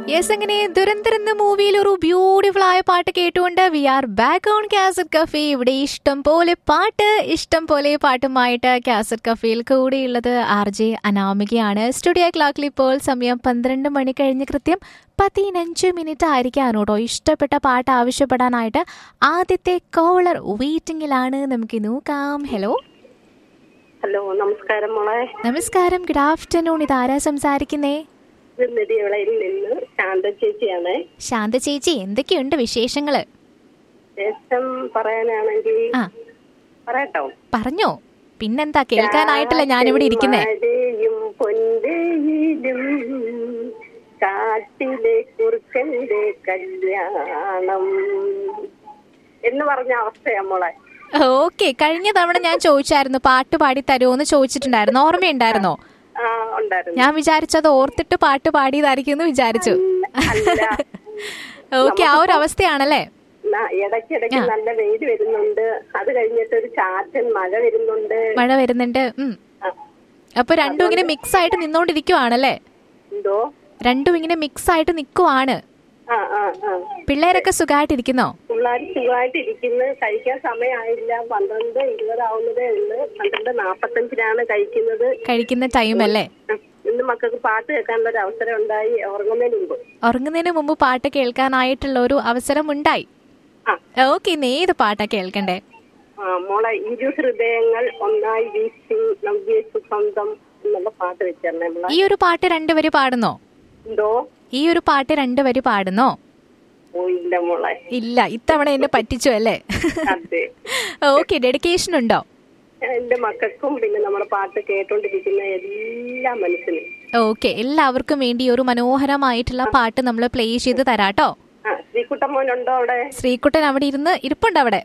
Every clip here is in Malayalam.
യെസ് അങ്ങനെ ദുരന്തർ എന്ന മൂവിയിൽ ഒരു ബ്യൂട്ടിഫുൾ ആയ പാട്ട് കേട്ടുകൊണ്ട് we are back on cassette cafe ഇവിടെ ഇഷ്ടം പോലെ പാട്ട് ഇഷ്ടം പോലെ പാട്ടുമായിട്ട് കാസറ്റ് കഫേയിൽ കൂടെയുള്ളത് ആർ ജെ അനാമികയാണ് സ്റ്റുഡിയോ ക്ലാക്കിൽ ഇപ്പോൾ സമയം പന്ത്രണ്ട് മണി കഴിഞ്ഞ് കൃത്യം പതിനഞ്ച് മിനിറ്റ് ആയിരിക്കാണ് കേട്ടോ ഇഷ്ടപ്പെട്ട പാട്ട് ആവശ്യപ്പെടാനായിട്ട് ആദ്യത്തെ കോളർ വെയിറ്റിംഗിലാണ് നമുക്ക് നോക്കാം ഹലോ ഹലോ നമസ്കാരം മോളെ നമസ്കാരം ഗുഡ് ആഫ്റ്റർനൂൺ ഇതാരാ സംസാരിക്കുന്നേ ഇത് നെടിയവിളയിൽ നിന്ന് ശാന്ത ചേച്ചിയാണ് ശാന്ത ചേച്ചി എന്തൊക്കെയുണ്ട് വിശേഷങ്ങള് ശേഷം പറയാനാണെങ്കിൽ ആ പറയട്ടോ പറഞ്ഞോ പിന്നെന്താ കേൾക്കാനായിട്ടല്ല ഞാനിവിടെ ഇരിക്കുന്നേ മഴയും പൊൻവെയിലും കാട്ടിലെ കുറുക്കന്റെ കല്യാണം എന്ന് പറഞ്ഞ അവസ്ഥയാ മോളെ ഓക്കെ കഴിഞ്ഞ തവണ ഞാൻ ചോദിച്ചായിരുന്നു പാട്ട് പാടി തരുമോ എന്ന് ചോദിച്ചിട്ടുണ്ടായിരുന്നു ഓർമ്മയുണ്ടായിരുന്നോ ആ ഉണ്ടായിരുന്നു ഞാൻ വിചാരിച്ചത് ഓർത്തിട്ട് പാട്ട് പാടിയതായിരിക്കും എന്ന് വിചാരിച്ചു അല്ല ഓക്കെ ആ ഒരു അവസ്ഥയാണല്ലേ ന- ഇടയ്ക്കിടയ്ക്ക് നല്ല വെയിൽ വരുന്നുണ്ട് അത് കഴിഞ്ഞിട്ട് ഒരു ചാറ്റൻ മഴ വരുന്നുണ്ട് മഴ വരുന്നുണ്ട് ഉം. ആ, അപ്പൊ രണ്ടും ഇങ്ങനെ മിക്സ് ആയിട്ട് നിന്നോണ്ടിരിക്കുവാണല്ലേ എന്തോ രണ്ടും ഇങ്ങനെ മിക്സ് ആയിട്ട് നിക്കുവാണ് ആ ആ ആ പിള്ളേരൊക്കെ സുഖമായിട്ടിരിക്കുന്നോ പിള്ളേർ സുഖമായിട്ട് ഇരിക്കുന്നു കഴിക്കാൻ സമയമായില്ല പന്ത്രണ്ട് ഇരുപതാവുന്നതേ ഉള്ളൂ പന്ത്രണ്ട് നാപ്പത്തഞ്ചിനാണ് കഴിക്കുന്നത് കഴിക്കുന്ന ടൈം അല്ലേ ആ, ഇന്ന് മക്കൾക്ക് പാട്ട് കേൾക്കാനുള്ള ഒരു അവസരം ഉണ്ടായി ഉറങ്ങുന്നതിന് മുമ്പ് ഉറങ്ങുന്നതിന് മുമ്പ് പാട്ട് കേൾക്കാനായിട്ടുള്ള ഒരു അവസരം ഉണ്ടായി ആ ഓക്കെ ഇന്ന് ഏത് പാട്ടാ കേൾക്കണ്ടേ ആ മോളെ ഇരു ഹൃദയങ്ങൾ ഒന്നായി വീശി നവ്യ സുഗന്ധം എന്നുള്ള പാട്ട് വെച്ചേരണേ മോളെ ഈ ഒരു പാട്ട് രണ്ടുപേര് പാടുന്നോ എന്തോ ഈ ഒരു പാട്ട് രണ്ടുപേര് പാടുന്നോ ഓ ഇല്ല മോളെ ഇല്ല ഇത്തവണ എന്നെ പറ്റിച്ചു അല്ലേ അതെ ഓക്കെ ഡെഡിക്കേഷൻ ഉണ്ടോ എന്റെ മക്കൾക്കും പിന്നെ നമ്മുടെ പാട്ട് കേട്ടോണ്ടിരിക്കുന്ന എല്ലാ മനുഷ്യനും ഓക്കെ എല്ലാവർക്കും വേണ്ടി ഒരു മനോഹരമായിട്ടുള്ള പാട്ട് നമ്മൾ പ്ലേ ചെയ്ത് തരാട്ടോ ആ ശ്രീകുട്ടമ്മോനുണ്ടോ അവിടെ ശ്രീകുട്ടൻ അവിടെ ഇരുന്ന് ഇരിപ്പുണ്ട് അവിടെ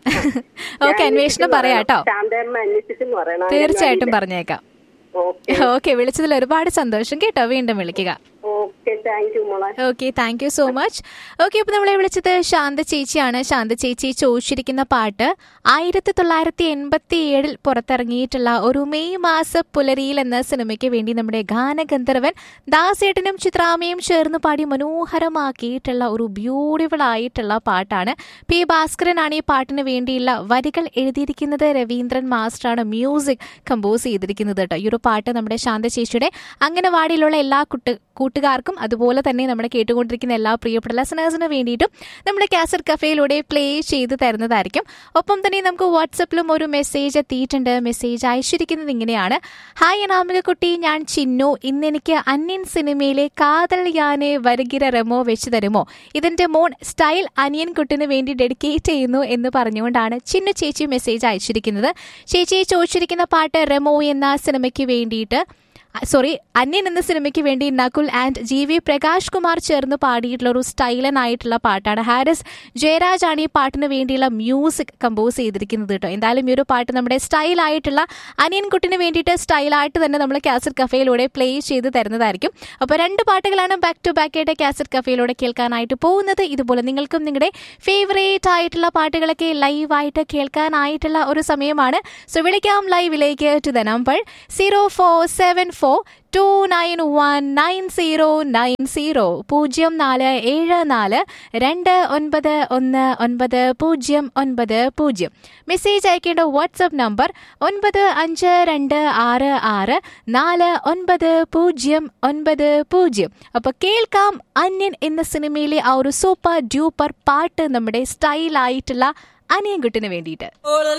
ഓക്കെ അന്വേഷണം പറയാട്ടോ ശാന്തമ്മ അന്വേഷിച്ചെന്ന് പറയണം തീർച്ചയായിട്ടും പറഞ്ഞേക്കാം ഓക്കെ ഓക്കെ വിളിച്ചതിൽ ഒരുപാട് സന്തോഷം കേട്ടോ വീണ്ടും വിളിക്കുക ഓക്കെ താങ്ക് യു മോളെ okay thank you so much okay ഇപ്പൊ നമ്മളെ വിളിച്ചത് ശാന്ത ചേച്ചിയാണ് ശാന്ത ചേച്ചി ചോദിച്ചിരിക്കുന്ന പാട്ട് ആയിരത്തി തൊള്ളായിരത്തി എൺപത്തി ഏഴിൽ പുറത്തിറങ്ങിയിട്ടുള്ള ഒരു മെയ് മാസ പുലരിയിൽ എന്ന സിനിമയ്ക്ക് വേണ്ടി നമ്മുടെ ഗാനഗന്ധർവൻ ദാസേട്ടനും ചിത്രാമയും ചേർന്ന് പാടി മനോഹരമാക്കിയിട്ടുള്ള ഒരു ബ്യൂട്ടിഫുൾ ആയിട്ടുള്ള പാട്ടാണ് പി ഭാസ്കരനാണ് ഈ പാട്ടിന് വേണ്ടിയുള്ള വരികൾ എഴുതിയിരിക്കുന്നത് രവീന്ദ്രൻ മാസ്റ്ററാണ് മ്യൂസിക് കമ്പോസ് ചെയ്തിരിക്കുന്നത് കേട്ടോ ഈ ഒരു പാട്ട് നമ്മുടെ ശാന്ത ചേച്ചിയുടെ അംഗനവാടിയിലുള്ള എല്ലാ കുട്ടി കൂട്ടുകാർക്കും അതുപോലെ തന്നെ നമ്മുടെ കേട്ടുകൊണ്ടിരിക്കുന്ന എല്ലാ പ്രിയപ്പെട്ട ലെസണേഴ്സിന് വേണ്ടിയിട്ടും നമ്മുടെ കാസറ്റ് കഫേയിലൂടെ പ്ലേ ചെയ്ത് തരുന്നതായിരിക്കും ഒപ്പം തന്നെ നമുക്ക് വാട്സപ്പിലും ഒരു മെസ്സേജ് എത്തിയിട്ടുണ്ട് മെസ്സേജ് അയച്ചിരിക്കുന്നത് ഇങ്ങനെയാണ് ഹായ് അനാമിക കുട്ടി ഞാൻ ചിന്നു ഇന്ന് എനിക്ക് അന്യൻ സിനിമയിലെ കാതൽ യാനെ വരുകിര റെമോ വെച്ച് തരുമോ ഇതിന്റെ മോൺ സ്റ്റൈൽ അനിയൻ കുട്ടിന് വേണ്ടി ഡെഡിക്കേറ്റ് ചെയ്യുന്നു എന്ന് പറഞ്ഞുകൊണ്ടാണ് ചിന്നു ചേച്ചി മെസ്സേജ് അയച്ചിരിക്കുന്നത് ചേച്ചി ചോദിച്ചിരിക്കുന്ന പാട്ട് റെമോ എന്ന സിനിമയ്ക്ക് വേണ്ടിയിട്ട് സോറി അന്യൻ എന്ന സിനിമയ്ക്ക് വേണ്ടി Nakul and G V Prakash Kumar ചേർന്ന് പാടിയിട്ടുള്ള ഒരു സ്റ്റൈലൻ ആയിട്ടുള്ള പാട്ടാണ് ഹാരിസ് ജയരാജ് ആണ് ഈ പാട്ടിന് വേണ്ടിയുള്ള മ്യൂസിക് കമ്പോസ് ചെയ്തിരിക്കുന്നത് കേട്ടോ എന്തായാലും ഈ ഒരു പാട്ട് നമ്മുടെ സ്റ്റൈൽ ആയിട്ടുള്ള അനിയൻ കുട്ടിന് വേണ്ടിയിട്ട് സ്റ്റൈലായിട്ട് തന്നെ നമ്മൾ കാസറ്റ് കഫേയിലൂടെ പ്ലേ ചെയ്ത് തരുന്നതായിരിക്കും അപ്പോൾ രണ്ട് പാട്ടുകളാണ് ബാക്ക് ടു ബാക്ക് ആയിട്ട് കാസറ്റ് കഫേയിലൂടെ കേൾക്കാനായിട്ട് പോകുന്നത് ഇതുപോലെ നിങ്ങൾക്കും നിങ്ങളുടെ ഫേവറേറ്റ് ആയിട്ടുള്ള പാട്ടുകളൊക്കെ ലൈവായിട്ട് കേൾക്കാനായിട്ടുള്ള ഒരു സമയമാണ് സോ വിളിക്കാം ലൈവിലേക്ക് to the number zero four seven four two nine one nine zero nine zero പൂജ്യം നാല് ഏഴ് നാല് രണ്ട് ഒൻപത് ഒന്ന് ഒൻപത് പൂജ്യം ഒൻപത് പൂജ്യം മെസ്സേജ് അയക്കേണ്ട വാട്സപ്പ് നമ്പർ ഒൻപത് അഞ്ച് രണ്ട് ആറ് ആറ് നാല് ഒൻപത് പൂജ്യം ഒൻപത് പൂജ്യം അപ്പൊ കേൾക്കാം അന്യൻ എന്ന സിനിമയിലെ ആ ഒരു സൂപ്പർ ഡ്യൂപ്പർ പാട്ട് നമ്മുടെ സ്റ്റൈലായിട്ടുള്ള അനിയൻകുട്ടിന് വേണ്ടിയിട്ട്